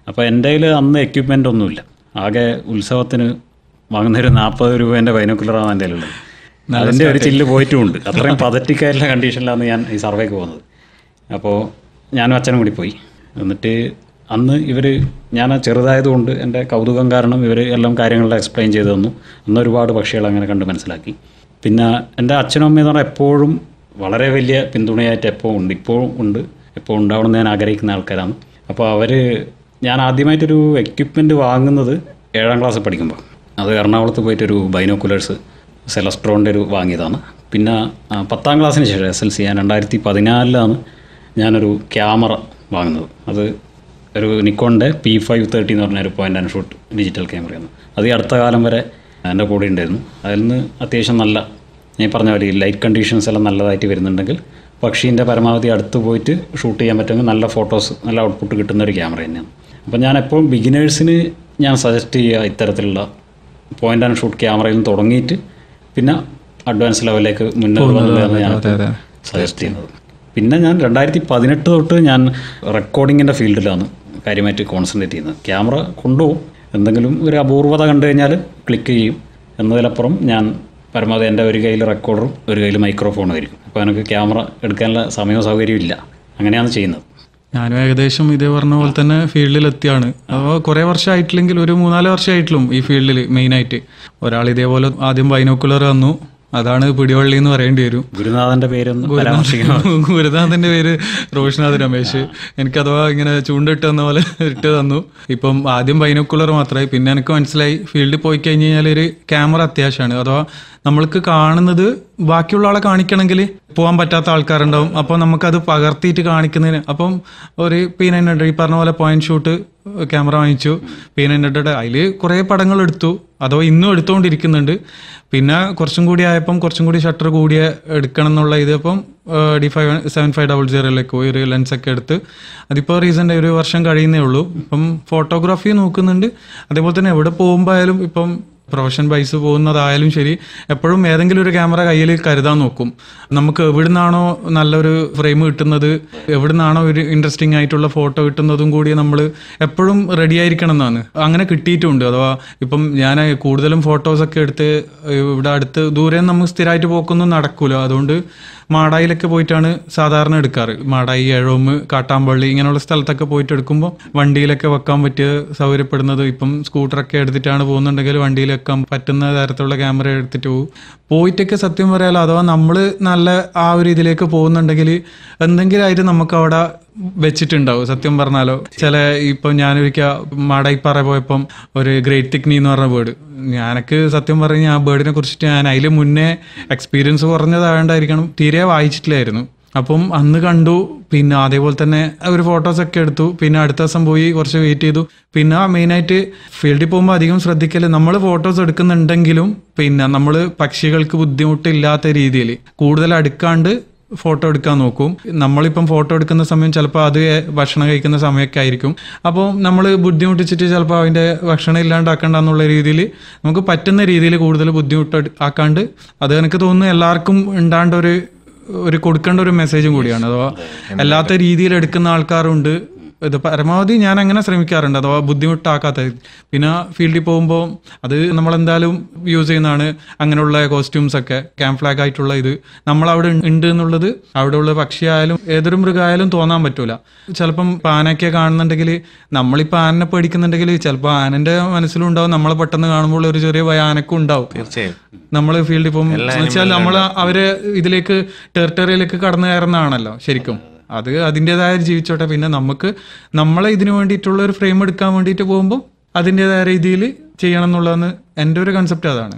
അപ്പോൾ എൻ്റെ കയ്യിൽ അന്ന് എക്യുപ്മെൻ്റ് ഒന്നുമില്ല ആകെ ഉത്സവത്തിന് വാങ്ങുന്ന ഒരു നാൽപ്പത് രൂപേൻ്റെ ബൈനോക്കുലറാണ് എൻ്റെ കയ്യിലുള്ളത് അതിൻ്റെ ഒരു ചില്ല് പോയിട്ടുമുണ്ട് അത്രയും പതറ്റിക്കായിട്ടുള്ള കണ്ടീഷനിലാണ് ഞാൻ ഈ സർവേക്ക് പോകുന്നത് അപ്പോൾ ഞാനും അച്ഛനും കൂടി പോയി എന്നിട്ട് അന്ന് ഇവർ ഞാൻ ചെറുതായതുകൊണ്ട് എൻ്റെ കൗതുകം കാരണം ഇവർ എല്ലാം കാര്യങ്ങളെല്ലാം എക്സ്പ്ലെയിൻ ചെയ്തു തന്നു അന്ന് ഒരുപാട് പക്ഷികൾ അങ്ങനെ കണ്ട് മനസ്സിലാക്കി പിന്നെ എൻ്റെ അച്ഛനും അമ്മയും എന്ന് പറഞ്ഞാൽ എപ്പോഴും വളരെ വലിയ പിന്തുണയായിട്ട് എപ്പോഴും ഉണ്ട് ഇപ്പോഴും ഉണ്ട് എപ്പോൾ ഉണ്ടാവണമെന്ന് ഞാൻ ആഗ്രഹിക്കുന്ന ആൾക്കാരാണ് അപ്പോൾ അവർ ഞാൻ ആദ്യമായിട്ടൊരു എക്യുപ്മെൻറ്റ് വാങ്ങുന്നത് ഏഴാം ക്ലാസ്സിൽ പഠിക്കുമ്പോൾ അത് എറണാകുളത്ത് പോയിട്ടൊരു ബൈനോക്കുലേഴ്സ് സെലസ്ട്രോണിൻ്റെ ഒരു വാങ്ങിയതാണ് പിന്നെ ആ, പത്താം ക്ലാസ്സിന് ശേഷം എസ് എൽ സി ഞാൻ രണ്ടായിരത്തി പതിനാലിലാണ് ഞാനൊരു ക്യാമറ വാങ്ങുന്നത് അത് ഒരു നിക്കോണിൻ്റെ പി ഫൈവ് തേർട്ടി എന്ന് പറഞ്ഞ ഒരു പോയിൻ്റ് ആൻഡ് ഷൂട്ട് ഡിജിറ്റൽ ക്യാമറയാണ് അത് ഈ അടുത്ത കാലം വരെ എൻ്റെ കൂടെ ഉണ്ടായിരുന്നു അതിൽ നിന്ന് അത്യാവശ്യം നല്ല ഞാൻ ഈ പറഞ്ഞ പോലെ ഈ ലൈറ്റ് കണ്ടീഷൻസ് എല്ലാം നല്ലതായിട്ട് വരുന്നുണ്ടെങ്കിൽ പക്ഷീൻ്റെ പരമാവധി അടുത്ത് പോയിട്ട് ഷൂട്ട് ചെയ്യാൻ പറ്റുമെങ്കിൽ നല്ല ഫോട്ടോസ് നല്ല ഔട്ട്പുട്ട് കിട്ടുന്ന ഒരു ക്യാമറ തന്നെയാണ് അപ്പോൾ ഞാൻ എപ്പോഴും ബിഗിനേഴ്സിന് ഞാൻ സജസ്റ്റ് ചെയ്യുക ഇത്തരത്തിലുള്ള പോയിൻ്റ് ആൻഡ് ഷൂട്ട് ക്യാമറയിൽ നിന്ന് തുടങ്ങിയിട്ട് പിന്നെ അഡ്വാൻസ് ലെവലിലേക്ക് മുന്നോട്ട് വന്നതാണ് ഞാൻ സജസ്റ്റ് ചെയ്യുന്നത് പിന്നെ ഞാൻ രണ്ടായിരത്തി പതിനെട്ട് തൊട്ട് ഞാൻ റെക്കോർഡിങ്ങിൻ്റെ ഫീൽഡിലാണ് കാര്യമായിട്ട് കോൺസെൻട്രേറ്റ് ചെയ്യുന്നത് ക്യാമറ കൊണ്ടുപോകും എന്തെങ്കിലും ഒരു അപൂർവത കണ്ടു കഴിഞ്ഞാൽ ക്ലിക്ക് ചെയ്യും എന്നതിലപ്പുറം ഞാൻ പരമാവധി എൻ്റെ ഒരു കയ്യിൽ റെക്കോർഡറും ഒരു കയ്യിൽ മൈക്രോഫോണും ആയിരിക്കും അപ്പോൾ എനിക്ക് ക്യാമറ എടുക്കാനുള്ള സമയവും സൗകര്യവും ഇല്ല അങ്ങനെയാണ് ചെയ്യുന്നത് ഞാനും ഏകദേശം ഇതേ പറഞ്ഞ പോലെ തന്നെ ഫീൽഡിൽ എത്തിയാണ് അപ്പോൾ കുറേ വർഷമായിട്ടില്ലെങ്കിൽ ഒരു മൂന്നാല് വർഷമായിട്ടുള്ളൂ ഈ ഫീൽഡിൽ മെയിനായിട്ട് ഒരാൾ ഇതേപോലെ ആദ്യം ബൈനോക്കുലർ വന്നു അതാണ് പിടിവള്ളി എന്ന് പറയേണ്ടി വരും ഗുരുനാഥൻ്റെ പേരൊന്ന് പരാമർശിക്കണം ഗുരുനാഥന്റെ പേര് റോഷനാഥ് രമേശ് എനിക്ക് അഥവാ ഇങ്ങനെ ചൂണ്ടിട്ട് തന്ന പോലെ ഇട്ട് തന്നു ഇപ്പം ആദ്യം ബൈനോക്കുലർ മാത്രമായി പിന്നെ എനിക്ക് മനസ്സിലായി ഫീൽഡിൽ പോയി കഴിഞ്ഞ് കഴിഞ്ഞാൽ ഒരു ക്യാമറ അത്യാവശ്യമാണ് അഥവാ നമ്മൾക്ക് കാണുന്നത് ബാക്കിയുള്ള ആളെ കാണിക്കണമെങ്കിൽ പോകാൻ പറ്റാത്ത ആൾക്കാരുണ്ടാവും അപ്പോൾ നമുക്കത് പകർത്തിയിട്ട് കാണിക്കുന്നതിന് അപ്പം ഒരു പി നയൻ ഹൺഡ്രഡ് ഈ പറഞ്ഞ പോലെ പോയിന്റ് ഷൂട്ട് ക്യാമറ വാങ്ങിച്ചു പി നയൻ ഹൺഡ്രഡ് അതിൽ കുറേ പടങ്ങൾ എടുത്തു അഥവാ ഇന്നും എടുത്തുകൊണ്ടിരിക്കുന്നുണ്ട് പിന്നെ കുറച്ചും കൂടി ആയപ്പം കുറച്ചും കൂടി ഷട്ടർ കൂടിയ എടുക്കണം എന്നുള്ള ഇത് അപ്പം D five seven five double സീറോയിലേക്ക് പോയി ഒരു ലെൻസ് ഒക്കെ എടുത്ത് അതിപ്പോൾ റീസെൻ്റ് ഒരു വർഷം കഴിയുന്നേ ഉള്ളൂ ഇപ്പം ഫോട്ടോഗ്രാഫി നോക്കുന്നുണ്ട് അതേപോലെ തന്നെ എവിടെ പോകുമ്പോഴായാലും ഇപ്പം പ്രൊഫഷൻ ബൈസ് പോകുന്നതായാലും ശരി എപ്പോഴും ഏതെങ്കിലും ഒരു ക്യാമറ കയ്യിൽ കരുതാൻ നോക്കും നമുക്ക് എവിടുന്നാണോ നല്ലൊരു ഫ്രെയിം കിട്ടുന്നത് എവിടുന്നാണോ ഒരു ഇൻട്രസ്റ്റിംഗ് ആയിട്ടുള്ള ഫോട്ടോ കിട്ടുന്നതും കൂടി നമ്മൾ എപ്പോഴും റെഡി ആയിരിക്കണം എന്നാണ് അങ്ങനെ കിട്ടിയിട്ടുണ്ട് അഥവാ ഇപ്പം ഞാൻ കൂടുതലും ഫോട്ടോസൊക്കെ എടുത്ത് ഇവിടെ അടുത്ത് ദൂരെ നമുക്ക് സ്ഥിരമായിട്ട് പോക്കൊന്നും നടക്കൂല അതുകൊണ്ട് മാടായിലൊക്കെ പോയിട്ടാണ് സാധാരണ എടുക്കാറ് മാടായി ഏഴോമ് കാട്ടാമ്പള്ളി ഇങ്ങനെയുള്ള സ്ഥലത്തൊക്കെ പോയിട്ട് എടുക്കുമ്പോൾ വണ്ടിയിലൊക്കെ വെക്കാൻ പറ്റിയ സൗകര്യപ്പെടുന്നത് ഇപ്പം സ്കൂട്ടറൊക്കെ എടുത്തിട്ടാണ് പോകുന്നുണ്ടെങ്കിൽ വണ്ടിയിൽ വെക്കാൻ പറ്റുന്ന തരത്തിലുള്ള ക്യാമറ എടുത്തിട്ട് പോകും പോയിട്ടൊക്കെ സത്യം പറയാലോ അഥവാ നമ്മൾ നല്ല ആ ഒരു ഇതിലേക്ക് പോകുന്നുണ്ടെങ്കിൽ എന്തെങ്കിലും ആയിട്ട് നമുക്ക് അവിടെ വെച്ചിട്ടുണ്ടാവും സത്യം പറഞ്ഞാലോ ചില ഇപ്പം ഞാനൊരിക്കൽ മാടായിപ്പാറ പോയപ്പം ഒരു ഗ്രേറ്റ് തിക്നി എന്ന് പറഞ്ഞ ബേർഡ് ഞാനക്ക് സത്യം പറഞ്ഞ ആ ബേർഡിനെ കുറിച്ചിട്ട് ഞാൻ അതിൽ മുന്നേ എക്സ്പീരിയൻസ് കുറഞ്ഞതായോണ്ടായിരിക്കണം തീരെ വായിച്ചിട്ടില്ലായിരുന്നു അപ്പം അന്ന് കണ്ടു പിന്നെ അതേപോലെ തന്നെ ഒരു ഫോട്ടോസ് ഒക്കെ എടുത്തു പിന്നെ അടുത്ത ദിവസം പോയി കുറച്ച് വെയിറ്റ് ചെയ്തു പിന്നെ മെയിനായിട്ട് ഫീൽഡിൽ പോകുമ്പോൾ അധികം ശ്രദ്ധിക്കല് നമ്മൾ ഫോട്ടോസ് എടുക്കുന്നുണ്ടെങ്കിലും പിന്നെ നമ്മൾ പക്ഷികൾക്ക് ബുദ്ധിമുട്ടില്ലാത്ത രീതിയിൽ കൂടുതൽ അടുക്കാണ്ട് ഫോട്ടോ എടുക്കാൻ നോക്കും നമ്മളിപ്പം ഫോട്ടോ എടുക്കുന്ന സമയം ചിലപ്പോൾ അത് ഭക്ഷണം കഴിക്കുന്ന സമയമൊക്കെ ആയിരിക്കും അപ്പോൾ നമ്മൾ ബുദ്ധിമുട്ടിച്ചിട്ട് ചിലപ്പോൾ അതിൻ്റെ ഭക്ഷണം ഇല്ലാണ്ടാക്കണ്ട എന്നുള്ള രീതിയിൽ നമുക്ക് പറ്റുന്ന രീതിയിൽ കൂടുതൽ ബുദ്ധിമുട്ട് ആക്കാണ്ട് അത് എനിക്ക് തോന്നുന്നു എല്ലാവർക്കും ഉണ്ടാണ്ട ഒരു ഒരു കൊടുക്കേണ്ട ഒരു മെസ്സേജും കൂടിയാണ് അഥവാ അല്ലാത്ത രീതിയിൽ എടുക്കുന്ന ആൾക്കാരുണ്ട് ഇത് പരമാവധി ഞാൻ അങ്ങനെ ശ്രമിക്കാറുണ്ട് അഥവാ ബുദ്ധിമുട്ടാക്കാത്ത പിന്നെ ഫീൽഡിൽ പോകുമ്പോൾ അത് നമ്മളെന്തായാലും യൂസ് ചെയ്യുന്നതാണ് അങ്ങനെയുള്ള കോസ്റ്റ്യൂംസ് ഒക്കെ ക്യാംഫ്ലാഗ് ആയിട്ടുള്ള ഇത് നമ്മളവിടെ ഉണ്ട് എന്നുള്ളത് അവിടെയുള്ള പക്ഷിയായാലും ഏതൊരു മൃഗമായാലും തോന്നാൻ പറ്റൂല ചിലപ്പം ആനയൊക്കെ കാണുന്നുണ്ടെങ്കിൽ നമ്മളിപ്പോൾ ആനനെ പേടിക്കുന്നുണ്ടെങ്കിൽ ചിലപ്പോൾ ആനന്റെ മനസ്സിലും ഉണ്ടാവും നമ്മളെ പെട്ടെന്ന് കാണുമ്പോൾ ഒരു ചെറിയ ഭയം ആനക്കും ഉണ്ടാവും തീർച്ചയായും നമ്മൾ ഫീൽഡിൽ പോകും വെച്ചാൽ നമ്മൾ അവര് ഇതിലേക്ക് ടെറിട്ടറിയിലേക്ക് കടന്നു കയറുന്നതാണല്ലോ ശരിക്കും അത് അതിൻ്റെതായ ജീവിച്ചോട്ടെ പിന്നെ നമുക്ക് നമ്മളെ ഇതിനു വേണ്ടിയിട്ടുള്ള ഒരു ഫ്രെയിം എടുക്കാൻ വേണ്ടിയിട്ട് പോകുമ്പോൾ അതിൻ്റെതായ രീതിയിൽ ചെയ്യണം എന്നുള്ളതാണ് എൻ്റെ ഒരു കൺസെപ്റ്റ് അതാണ്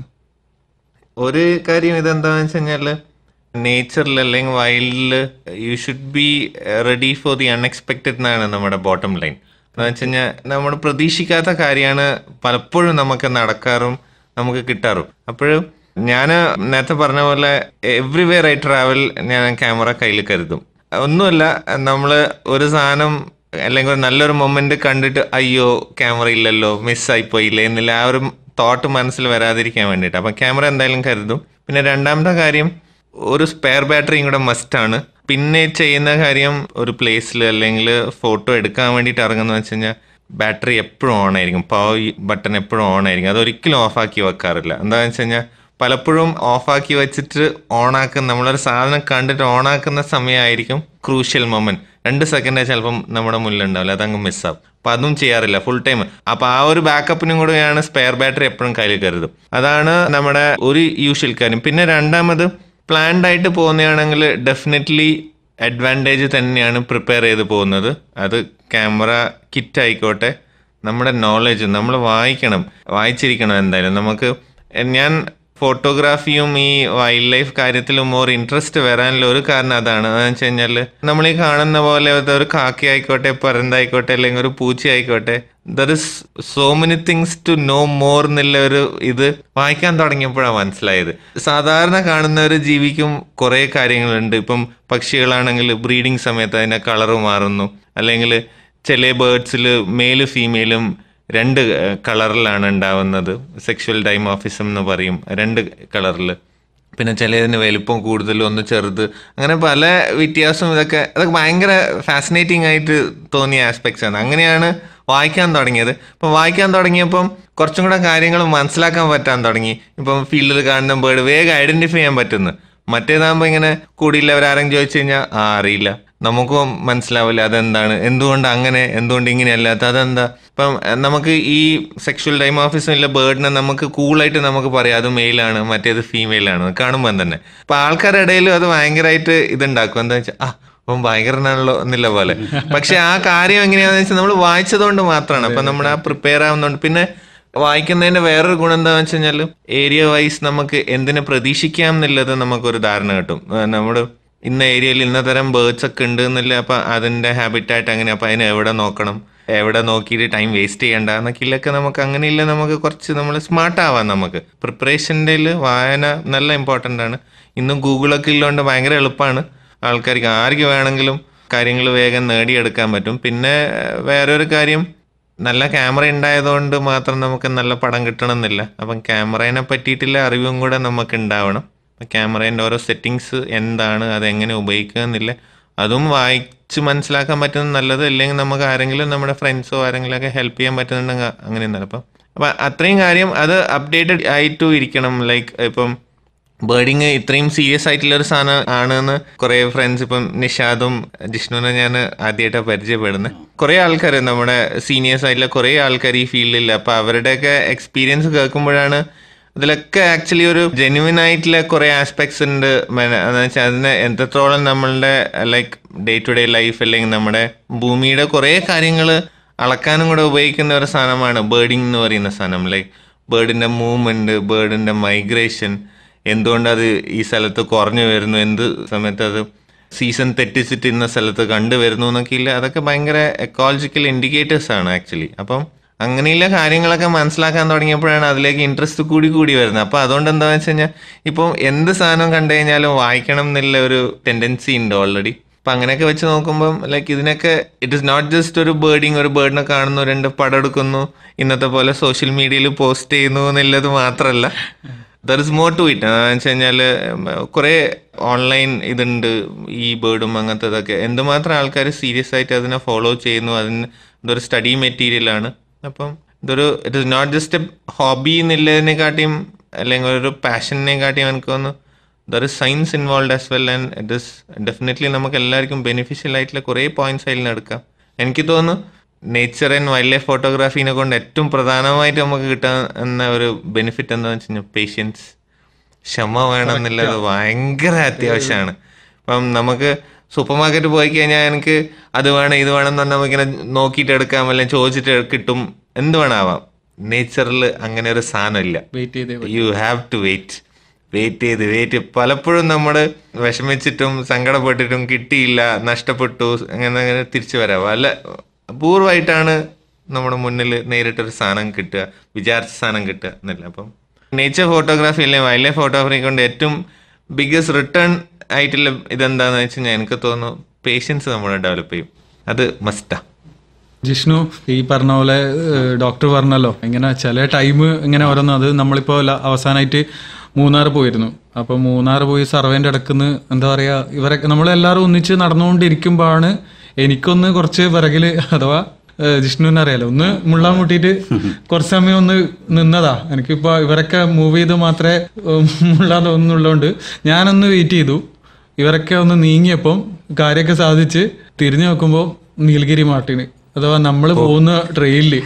ഒരു കാര്യം ഇതെന്താന്ന് വെച്ച് കഴിഞ്ഞാല് നേച്ചറിൽ അല്ലെങ്കിൽ വൈൽഡില് you should be ready for the unexpected എന്നാണ് നമ്മുടെ ബോട്ടം ലൈൻ എന്ന് വെച്ച് കഴിഞ്ഞാൽ നമ്മൾ പ്രതീക്ഷിക്കാത്ത കാര്യമാണ് പലപ്പോഴും നമുക്ക് നടക്കാറും നമുക്ക് കിട്ടാറും അപ്പോഴും ഞാൻ നേരത്തെ പറഞ്ഞ പോലെ എവ്രിവെയർ ഐ ട്രാവൽ ഞാൻ ക്യാമറ കയ്യിൽ കരുതും ഒന്നുമല്ല നമ്മൾ ഒരു സാധനം അല്ലെങ്കിൽ ഒരു നല്ലൊരു മൊമെന്റ് കണ്ടിട്ട് അയ്യോ ക്യാമറ ഇല്ലല്ലോ മിസ്സായി പോയില്ലേ എന്നില്ല ആ ഒരു തോട്ട് മനസ്സിൽ വരാതിരിക്കാൻ വേണ്ടിയിട്ട് അപ്പം ക്യാമറ എന്തായാലും കരുതും പിന്നെ രണ്ടാമത്തെ കാര്യം ഒരു സ്പെയർ ബാറ്ററിയും കൂടെ മസ്റ്റാണ് പിന്നെ ചെയ്യുന്ന കാര്യം ഒരു പ്ലേസിൽ അല്ലെങ്കിൽ ഫോട്ടോ എടുക്കാൻ വേണ്ടിയിട്ട് ഇറങ്ങുന്ന വെച്ച് കഴിഞ്ഞാൽ ബാറ്ററി എപ്പോഴും ഓൺ ആയിരിക്കും പവർ ബട്ടൺ എപ്പോഴും ഓൺ ആയിരിക്കും അത് ഒരിക്കലും ഓഫാക്കി വെക്കാറില്ല എന്താണെന്ന് വെച്ച് കഴിഞ്ഞാൽ പലപ്പോഴും ഓഫാക്കി വെച്ചിട്ട് ഓണാക്കുന്ന നമ്മളൊരു സാധനം കണ്ടിട്ട് ഓണാക്കുന്ന സമയമായിരിക്കും ക്രൂഷ്യൽ മൊമെന്റ് രണ്ട് സെക്കൻഡ് ചിലപ്പം നമ്മുടെ മുന്നിലുണ്ടാവില്ല അതങ്ങ് മിസ്സാവും അപ്പം അതും ചെയ്യാറില്ല ഫുൾ ടൈം അപ്പം ആ ഒരു ബാക്കപ്പിനും കൂടെയാണ് സ്പെയർ ബാറ്ററി എപ്പോഴും കയ്യിൽ കരുതും അതാണ് നമ്മുടെ ഒരു യൂഷ്വൽ കാര്യം പിന്നെ രണ്ടാമത് പ്ലാൻഡ് ആയിട്ട് പോകുന്നതാണെങ്കിൽ ഡെഫിനറ്റ്ലി അഡ്വാൻറ്റേജ് തന്നെയാണ് പ്രിപ്പയർ ചെയ്ത് പോകുന്നത് അത് ക്യാമറ കിറ്റ് ആയിക്കോട്ടെ നമ്മുടെ നോളജ് നമ്മൾ വായിക്കണം വായിച്ചിരിക്കണം എന്തായാലും നമുക്ക് ഞാൻ ഫോട്ടോഗ്രാഫിയും ഈ വൈൽഡ് ലൈഫ് കാര്യത്തിലും മോർ ഇൻട്രസ്റ്റ് വരാനുള്ള ഒരു കാരണം അതാണ് അതെന്ന് വെച്ച് കഴിഞ്ഞാൽ നമ്മൾ ഈ കാണുന്ന പോലെ ഒരു കാക്കി ആയിക്കോട്ടെ പരന്തായിക്കോട്ടെ അല്ലെങ്കിൽ ഒരു പൂച്ച ആയിക്കോട്ടെ there is so many things to know more എന്നുള്ള ഒരു ഇത് വായിക്കാൻ തുടങ്ങിയപ്പോഴാണ് മനസ്സിലായത് സാധാരണ കാണുന്ന ഒരു ജീവിക്കും കുറേ കാര്യങ്ങളുണ്ട് ഇപ്പം പക്ഷികളാണെങ്കിൽ ബ്രീഡിങ് സമയത്ത് അതിൻ്റെ കളറ് മാറുന്നു അല്ലെങ്കിൽ ചില ബേർഡ്സിൽ മെയിലും ഫീമെയിലും രണ്ട് കളറിലാണ് ഉണ്ടാവുന്നത് സെക്ഷുവൽ ഡൈമോഫിസം എന്ന് പറയും രണ്ട് കളറിൽ പിന്നെ ചിലതിന് വലിപ്പം കൂടുതൽ ഒന്ന് ചെറുത് അങ്ങനെ പല വ്യത്യാസവും ഇതൊക്കെ അതൊക്കെ ഭയങ്കര ഫാസിനേറ്റിംഗ് ആയിട്ട് തോന്നിയ ആസ്പെക്ട്സ് ആണ് അങ്ങനെയാണ് വായിക്കാൻ തുടങ്ങിയത് ഇപ്പം വായിക്കാൻ തുടങ്ങിയപ്പം കുറച്ചും കൂടെ കാര്യങ്ങൾ മനസ്സിലാക്കാൻ പറ്റാൻ തുടങ്ങി ഇപ്പം ഫീൽഡിൽ കാണുന്ന ബേർഡ് വേഗം ഐഡന്റിഫൈ ചെയ്യാൻ പറ്റുന്നു മറ്റേതാകുമ്പോൾ ഇങ്ങനെ കൂടിയില്ലവർ ആരെങ്കിലും ചോദിച്ചു കഴിഞ്ഞാൽ ആ അറിയില്ല നമുക്കും മനസ്സിലാവില്ല അതെന്താണ് എന്തുകൊണ്ട് അങ്ങനെ എന്തുകൊണ്ട് ഇങ്ങനെ അല്ലാത്ത അതെന്താ ഇപ്പം നമുക്ക് ഈ സെക്ഷൽ ഡൈമോഫിസം ഇല്ല ബേർഡിനെ നമുക്ക് കൂളായിട്ട് നമുക്ക് പറയാം അത് മെയിലാണ് മറ്റേത് ഫീമെയിലാണ് കാണുമ്പോൾ തന്നെ അപ്പൊ ആൾക്കാരുടെ ഇടയിലും അത് ഭയങ്കരമായിട്ട് ഇതുണ്ടാക്കും എന്താ വെച്ചാൽ ആ അപ്പം ഭയങ്കരനാണല്ലോ എന്നില്ല പോലെ പക്ഷെ ആ കാര്യം എങ്ങനെയാണെന്ന് വെച്ചാൽ നമ്മൾ വായിച്ചതുകൊണ്ട് മാത്രമാണ് അപ്പൊ നമ്മൾ ആ പ്രിപ്പയർ ആവുന്നതുകൊണ്ട് പിന്നെ വായിക്കുന്നതിന്റെ വേറൊരു ഗുണം എന്താണെന്ന് വെച്ച് കഴിഞ്ഞാൽ ഏരിയ വൈസ് നമുക്ക് എന്തിനെ പ്രതീക്ഷിക്കാം എന്നുള്ളത് നമുക്കൊരു ധാരണ കിട്ടും നമ്മുടെ ഇന്ന ഏരിയയിൽ ഇന്ന തരം ബേർഡ്സ് ഒക്കെ ഉണ്ട് എന്നില്ല അപ്പൊ അതിന്റെ ഹാബിറ്റായിട്ട് അങ്ങനെ അപ്പൊ അതിനെ എവിടെ നോക്കണം എവിടെ നോക്കിയിട്ട് ടൈം വേസ്റ്റ് ചെയ്യണ്ട എന്നൊക്കെ നമുക്ക് അങ്ങനെയില്ല നമുക്ക് കുറച്ച് നമ്മൾ സ്മാർട്ട് ആവാം നമുക്ക് പ്രിപ്പറേഷൻ്റെ വായന നല്ല ഇമ്പോർട്ടൻ്റ് ആണ് ഇന്നും ഗൂഗിളൊക്കെ ഉള്ളതുകൊണ്ട് ഭയങ്കര എളുപ്പമാണ് ആൾക്കാർക്ക് ആർക്ക് വേണമെങ്കിലും കാര്യങ്ങൾ വേഗം നേടിയെടുക്കാൻ പറ്റും പിന്നെ വേറൊരു കാര്യം നല്ല ക്യാമറ ഉണ്ടായതുകൊണ്ട് മാത്രം നമുക്ക് നല്ല പടം കിട്ടണമെന്നില്ല അപ്പം ക്യാമറേനെ പറ്റിയിട്ടുള്ള അറിവും കൂടെ നമുക്ക് ഉണ്ടാവണം ക്യാമറേൻ്റെ ഓരോ സെറ്റിങ്സ് എന്താണ് അതെങ്ങനെ ഉപയോഗിക്കുക എന്നില്ല അതും വായിച്ച് മനസ്സിലാക്കാൻ പറ്റുന്നത് നല്ലത് അല്ലെങ്കിൽ നമുക്ക് ആരെങ്കിലും നമ്മുടെ ഫ്രണ്ട്സോ ആരെങ്കിലും ഒക്കെ ഹെൽപ്പ് ചെയ്യാൻ പറ്റുന്നുണ്ടെങ്കിൽ അങ്ങനെ ഒന്നല്ല അപ്പം അപ്പം അത്രയും കാര്യം അത് അപ്ഡേറ്റഡ് ആയിട്ടും ഇരിക്കണം ലൈക്ക് ഇപ്പം ബേർഡിങ് ഇത്രയും സീരിയസ് ആയിട്ടുള്ള ഒരു സാധനം ആണെന്ന് കുറെ ഫ്രണ്ട്സ് ഇപ്പം നിഷാദും ജിഷ്ണുവിനെ ഞാൻ ആദ്യമായിട്ടാണ് പരിചയപ്പെടുന്നത് കുറെ ആൾക്കാർ നമ്മുടെ സീനിയേഴ്സ് ആയിട്ടുള്ള കുറെ ആൾക്കാർ ഈ ഫീൽഡിൽ അപ്പൊ അവരുടെയൊക്കെ എക്സ്പീരിയൻസ് കേൾക്കുമ്പോഴാണ് ഇതിലൊക്കെ ആക്ച്വലി ഒരു ജെന്യുവൻ ആയിട്ടുള്ള കുറെ ആസ്പെക്ട്സ് ഉണ്ട് എന്ന് വെച്ചാൽ അതിന് എത്രത്തോളം നമ്മളുടെ like day to day life അല്ലെങ്കിൽ നമ്മുടെ ഭൂമിയുടെ കുറെ കാര്യങ്ങൾ അളക്കാനും കൂടെ ഉപയോഗിക്കുന്ന ഒരു സാധനമാണ് ബേർഡിംഗ് എന്ന് പറയുന്ന സാധനം ലൈക്ക് ബേർഡിന്റെ മൂവ്മെന്റ് ബേർഡിന്റെ മൈഗ്രേഷൻ എന്തുകൊണ്ട് അത് ഈ സ്ഥലത്ത് കുറഞ്ഞു വരുന്നു എന്ത് സമയത്ത് അത് സീസൺ തെറ്റിച്ചിട്ട് ഇന്ന സ്ഥലത്ത് കണ്ടുവരുന്നു എന്നൊക്കെ ഇല്ല അതൊക്കെ ഭയങ്കര എക്കോളജിക്കൽ ഇൻഡിക്കേറ്റേഴ്സ് ആണ് ആക്ച്വലി അപ്പം അങ്ങനെയുള്ള കാര്യങ്ങളൊക്കെ മനസ്സിലാക്കാൻ തുടങ്ങിയപ്പോഴാണ് അതിലേക്ക് ഇൻട്രസ്റ്റ് കൂടി കൂടി വരുന്നത് അപ്പോൾ അതുകൊണ്ട് എന്താണെന്ന് വെച്ച് കഴിഞ്ഞാൽ ഇപ്പം എന്ത് സാധനം കണ്ടു കഴിഞ്ഞാലും വായിക്കണം എന്നുള്ള ഒരു ടെൻഡൻസി ഉണ്ട് ഓൾറെഡി അപ്പം അങ്ങനെയൊക്കെ വെച്ച് നോക്കുമ്പം ലൈക്ക് ഇതിനൊക്കെ ഇറ്റ് ഇസ് നോട്ട് ജസ്റ്റ് ഒരു ബേർഡിങ് ഒരു ബേർഡിനെ കാണുന്നു രണ്ട് പടം എടുക്കുന്നു ഇന്നത്തെ പോലെ സോഷ്യൽ മീഡിയയിൽ പോസ്റ്റ് ചെയ്യുന്നു എന്നുള്ളത് മാത്രമല്ല there is more to it എന്ന് വെച്ച് കഴിഞ്ഞാൽ കുറേ ഓൺലൈൻ ഇതുണ്ട് ഈ ബേർഡും അങ്ങനത്തെ ഇതൊക്കെ എന്തുമാത്രം ആൾക്കാർ സീരിയസ് ആയിട്ട് അതിനെ ഫോളോ ചെയ്യുന്നു അതിന് ഇതൊരു സ്റ്റഡി മെറ്റീരിയലാണ് അപ്പം ഇതൊരു it is not just a hobby എന്നുള്ളതിനെക്കാട്ടിയും അല്ലെങ്കിൽ ഒരു പാഷനെ കാട്ടിയും എനിക്ക് തോന്നുന്നു there is science involve as well and it is definitely നമുക്ക് എല്ലാവർക്കും ബെനിഫിഷ്യൽ ആയിട്ടുള്ള കുറേ പോയിന്റ്സ് അതിൽ നിന്ന് എടുക്കാം എനിക്ക് തോന്നുന്നു നേച്ചർ ആൻഡ് വൈൽഡ് ലൈഫ് ഫോട്ടോഗ്രാഫീനെ കൊണ്ട് ഏറ്റവും പ്രധാനമായിട്ട് നമുക്ക് കിട്ടുന്ന ഒരു ബെനിഫിറ്റ് എന്താണെന്ന് വെച്ച് കഴിഞ്ഞാൽ പേഷ്യൻസ് ക്ഷമ വേണം എന്നുള്ളത് ഭയങ്കര അത്യാവശ്യമാണ് അപ്പം നമുക്ക് സൂപ്പർ മാർക്കറ്റ് പോയി കഴിഞ്ഞാൽ എനിക്ക് അത് വേണം ഇത് വേണം എന്ന് പറഞ്ഞാൽ നമുക്കിങ്ങനെ നോക്കിയിട്ട് എടുക്കാം അല്ലെങ്കിൽ ചോദിച്ചിട്ട് കിട്ടും എന്ത് വേണമാവാം നേച്ചറിൽ അങ്ങനെ ഒരു സാധനമില്ല വെയിറ്റ് ചെയ്തേ you have to wait wait ചെയ്ത് വെയിറ്റ് പലപ്പോഴും നമ്മൾ വിഷമിച്ചിട്ടും സങ്കടപ്പെട്ടിട്ടും കിട്ടിയില്ല നഷ്ടപ്പെട്ടു അങ്ങനെ അങ്ങനെ തിരിച്ചു വരാം വല്ല അപൂർവമായിട്ടാണ് നമ്മുടെ മുന്നിൽ നേരിട്ടൊരു സാധനം കിട്ടുക വിചാരിച്ച സാധനം കിട്ടുക എന്നല്ല അപ്പം നേച്ചർ ഫോട്ടോഗ്രാഫി അല്ലെങ്കിൽ വൈൽഡ് ലൈഫ് ഫോട്ടോഗ്രാഫി കൊണ്ട് ഏറ്റവും ബിഗ്ഗസ്റ്റ് റിട്ടേൺ ആയിട്ടുള്ള ഇതെന്താന്ന് വെച്ച് കഴിഞ്ഞാൽ എനിക്ക് തോന്നുന്നു പേഷ്യൻസ് നമ്മൾ ഡെവലപ്പ് ചെയ്യും അത് മസ്റ്റാ ജിഷ്ണു ഈ പറഞ്ഞ പോലെ ഡോക്ടർ പറഞ്ഞല്ലോ ഇങ്ങനെ ചില ടൈം ഇങ്ങനെ ഓരോന്ന് അത് നമ്മളിപ്പോൾ ല- അവസാനമായിട്ട് മൂന്നാർ പോയിരുന്നു അപ്പോൾ മൂന്നാർ പോയി സർവേൻ്റെ ഇടക്കുന്ന് എന്താ പറയുക ഇവരൊക്കെ നമ്മളെല്ലാവരും ഒന്നിച്ച് നടന്നുകൊണ്ടിരിക്കുമ്പോഴാണ് എനിക്കൊന്ന് കുറച്ച് പിറകിൽ അഥവാ ഏഹ് ജിഷ്ണുവിനെ അറിയാലോ ഒന്ന് മുള്ളാൻ മുട്ടിയിട്ട് കുറച്ച് സമയം ഒന്ന് നിന്നതാ എനിക്കിപ്പോ ഇവരൊക്കെ മൂവ് ചെയ്ത് മാത്രമേ ഏഹ് മുള്ളാൻ തോന്നുന്നുള്ളതുകൊണ്ട് ഞാനൊന്ന് വെയിറ്റ് ചെയ്തു ഇവരൊക്കെ ഒന്ന് നീങ്ങിയപ്പം കാര്യമൊക്കെ സാധിച്ച് തിരിഞ്ഞു നോക്കുമ്പോൾ നീലഗിരി മാർട്ടിന് അഥവാ നമ്മൾ പോകുന്ന ട്രെയിനില്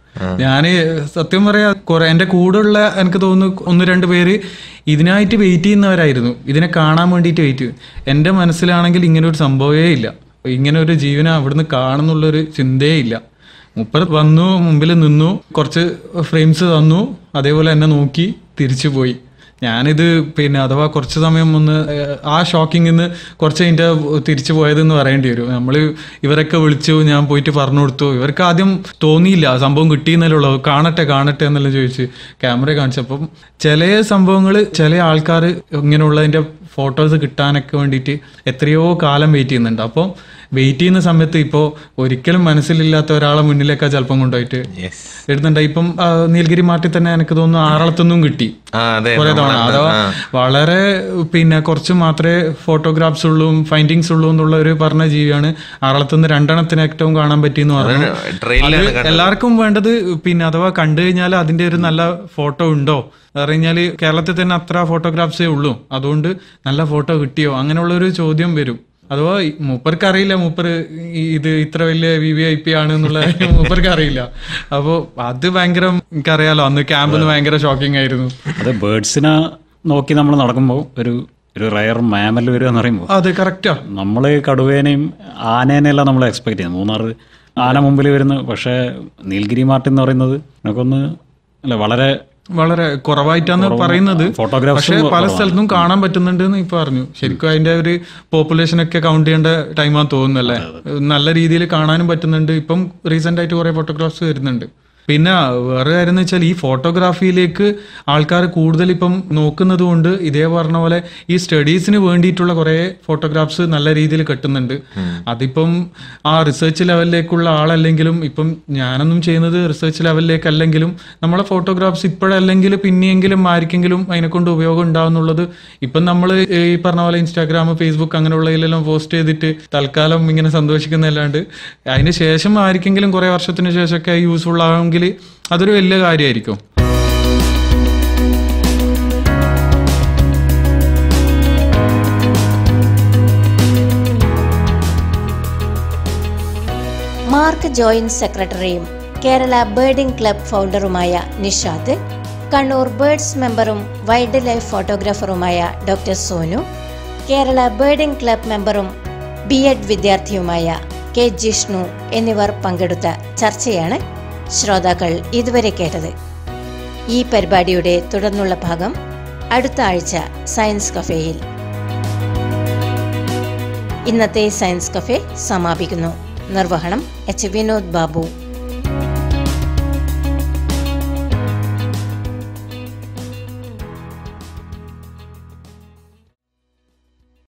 ഞാന് സത്യം പറയാ കുറെ എന്റെ കൂടെയുള്ള എനിക്ക് തോന്നുന്നു ഒന്ന് രണ്ട് പേര് ഇതിനായിട്ട് വെയിറ്റ് ചെയ്യുന്നവരായിരുന്നു ഇതിനെ കാണാൻ വേണ്ടിയിട്ട് വെയിറ്റ് ചെയ്യും എന്റെ മനസ്സിലാണെങ്കിൽ ഇങ്ങനെ ഒരു സംഭവമേ ഇല്ല ഇങ്ങനെ ഒരു ജീവനെ അവിടുന്ന് കാണുന്നുള്ളൊരു ചിന്തയേ ഇല്ല മുപ്പർ വന്നു മുമ്പിൽ നിന്നു കുറച്ച് ഫ്രെയിംസ് തന്നു അതേപോലെ എന്നെ നോക്കി തിരിച്ചു പോയി ഞാനിത് പിന്നെ അഥവാ കുറച്ച് സമയം ഒന്ന് ഏഹ്, ആ ഷോക്കിംഗ് നിന്ന് കുറച്ച് കഴിഞ്ഞിട്ട് തിരിച്ചു പോയതെന്ന് പറയേണ്ടി വരും നമ്മൾ ഇവരൊക്കെ വിളിച്ചു ഞാൻ പോയിട്ട് പറഞ്ഞു കൊടുത്തു ഇവർക്ക് ആദ്യം തോന്നിയില്ല സംഭവം കിട്ടിയെന്നല്ലേ ഉള്ളൂ കാണട്ടെ കാണട്ടെ എന്നെല്ലാം ചോദിച്ച് ക്യാമറ കാണിച്ചപ്പം ചില സംഭവങ്ങൾ ചില ആൾക്കാർ ഇങ്ങനെയുള്ളതിൻ്റെ ഫോട്ടോസ് കിട്ടാനൊക്കെ വേണ്ടിയിട്ട് എത്രയോ കാലം വെയിറ്റ് ചെയ്യുന്നുണ്ട് അപ്പോൾ വെയിറ്റ് ചെയ്യുന്ന സമയത്ത് ഇപ്പോൾ ഒരിക്കലും മനസ്സിലില്ലാത്ത ഒരാളെ മുന്നിലേക്കാ ചിലപ്പം കൊണ്ടുപോയിട്ട് യെസ് ഇടുന്നുണ്ട് ഇപ്പം ആ, നീലഗിരി മാർട്ടിൽ തന്നെ എനിക്ക് തോന്നുന്നു ആറളത്തുനിന്നും കിട്ടി ആ അതെ കുറെ തവണ നമ്മളന്ന് അഥവാ ആ. വളരെ പിന്നെ കുറച്ച് മാത്രമേ ഫോട്ടോഗ്രാഫ്സ് ഉള്ളൂ ഫൈൻഡിങ്സ് ഉള്ളൂ എന്നുള്ള ഒരു പറഞ്ഞ ജീവിയാണ് ആറളത്തുനിന്ന് രണ്ടെണ്ണത്തിന് ഏറ്റവും കാണാൻ പറ്റിയെന്ന് പറഞ്ഞു ട്രെയിനിലാണ് അത് എല്ലാവർക്കും വേണ്ടത് പിന്നെ അഥവാ കണ്ടു കഴിഞ്ഞാൽ അതിന്റെ ഒരു നല്ല ഫോട്ടോ ഉണ്ടോ പറഞ്ഞാല് കേരളത്തിൽ തന്നെ അത്ര ഫോട്ടോഗ്രാഫ്സേ ഉള്ളൂ അതുകൊണ്ട് നല്ല ഫോട്ടോ കിട്ടിയോ അങ്ങനെയുള്ള ഒരു ചോദ്യം വരും അഥവാ ഈ മൂപ്പർക്ക് അറിയില്ല മൂപ്പർ ഇത് ഇത്ര വലിയ വി വി ഐ പി ആണ് എന്നുള്ള കാര്യം മൂപ്പർക്ക് അറിയില്ല അപ്പോൾ അത് ഭയങ്കര എനിക്കറിയാലോ അന്ന് ക്യാമ്പിൽ ഭയങ്കര ഷോക്കിംഗ് ആയിരുന്നു അത് ബേഡ്സിനെ നോക്കി നമ്മൾ നടക്കുമ്പോൾ ഒരു ഒരു റയർ മാമൽ വരിക എന്ന് പറയുമ്പോൾ അത് കറക്റ്റാ നമ്മൾ കടുവേനെയും ആനേനെല്ലാം നമ്മൾ എക്സ്പെക്ട് ചെയ്യുന്നത് മൂന്നാർ ആന മുമ്പിൽ വരുന്നു പക്ഷേ നീൽഗിരി മാർട്ടിൻ എന്ന് പറയുന്നത് നമുക്കൊന്ന് അല്ല വളരെ വളരെ കുറവായിട്ടാണ് പറയുന്നത് photographs പക്ഷെ പല സ്ഥലത്തും കാണാൻ പറ്റുന്നുണ്ട് എന്ന് ഇപ്പൊ പറഞ്ഞു ശരിക്കും അതിന്റെ ഒരു പോപ്പുലേഷൻ ഒക്കെ കൗണ്ട് ചെയ്യേണ്ട ടൈമാന്ന് തോന്നുന്നല്ലേ നല്ല രീതിയിൽ കാണാനും പറ്റുന്നുണ്ട് ഇപ്പം റീസെന്റ് ആയിട്ട് കുറെ ഫോട്ടോഗ്രാഫ്സ് വരുന്നുണ്ട് പിന്നെ വേറെ കാര്യം എന്ന് വെച്ചാൽ ഈ ഫോട്ടോഗ്രാഫിയിലേക്ക് ആൾക്കാർ കൂടുതൽ ഇപ്പം നോക്കുന്നത് കൊണ്ട് ഇതേ പറഞ്ഞ പോലെ ഈ സ്റ്റഡീസിന് വേണ്ടിയിട്ടുള്ള കുറെ ഫോട്ടോഗ്രാഫ്സ് നല്ല രീതിയിൽ കിട്ടുന്നുണ്ട് അതിപ്പം ആ റിസർച്ച് ലെവലിലേക്കുള്ള ആളല്ലെങ്കിലും ഇപ്പം ഞാനൊന്നും ചെയ്യുന്നത് റിസർച്ച് ലെവലിലേക്കല്ലെങ്കിലും നമ്മളെ ഫോട്ടോഗ്രാഫ്സ് ഇപ്പോഴല്ലെങ്കിൽ പിന്നെയെങ്കിലും ആർക്കെങ്കിലും അതിനെക്കൊണ്ട് ഉപയോഗം ഉണ്ടാവുന്നുള്ളത് ഇപ്പം നമ്മൾ ഈ പറഞ്ഞ പോലെ ഇൻസ്റ്റാഗ്രാം ഫേസ്ബുക്ക് അങ്ങനെയുള്ളതിലെല്ലാം പോസ്റ്റ് ചെയ്തിട്ട് തൽക്കാലം ഇങ്ങനെ സന്തോഷിക്കുന്നതല്ലാണ്ട് അതിന് ശേഷം ആർക്കെങ്കിലും കുറെ വർഷത്തിന് ശേഷമൊക്കെ യൂസ്ഫുൾ ആവുമെങ്കിൽ അതൊരു വലിയ കാര്യമായിരിക്കും മാർക്ക് ജോയിന്റ് സെക്രട്ടറിയും കേരള ബേർഡിംഗ് ക്ലബ് ഫൗണ്ടറുമായ നിഷാദ് കണ്ണൂർ ബേർഡ്സ് മെമ്പറും വൈൽഡ് ലൈഫ് ഫോട്ടോഗ്രാഫറുമായ doctor Sonu Kerala birding club മെമ്പറും ബി എഡ് വിദ്യാർത്ഥിയുമായ കെ ജിഷ്ണു എന്നിവർ പങ്കെടുത്ത ചർച്ചയാണ് ശ്രോതാക്കൾ ഇതുവരെ കേട്ടത് ഈ പരിപാടിയുടെ തുടർന്നുള്ള ഭാഗം അടുത്ത ആഴ്ച സയൻസ് കഫേയിൽ ഇന്നത്തെ സയൻസ് കഫേ സമാപിക്കുന്നു നിർവഹണം എച്ച് വിനോദ് ബാബു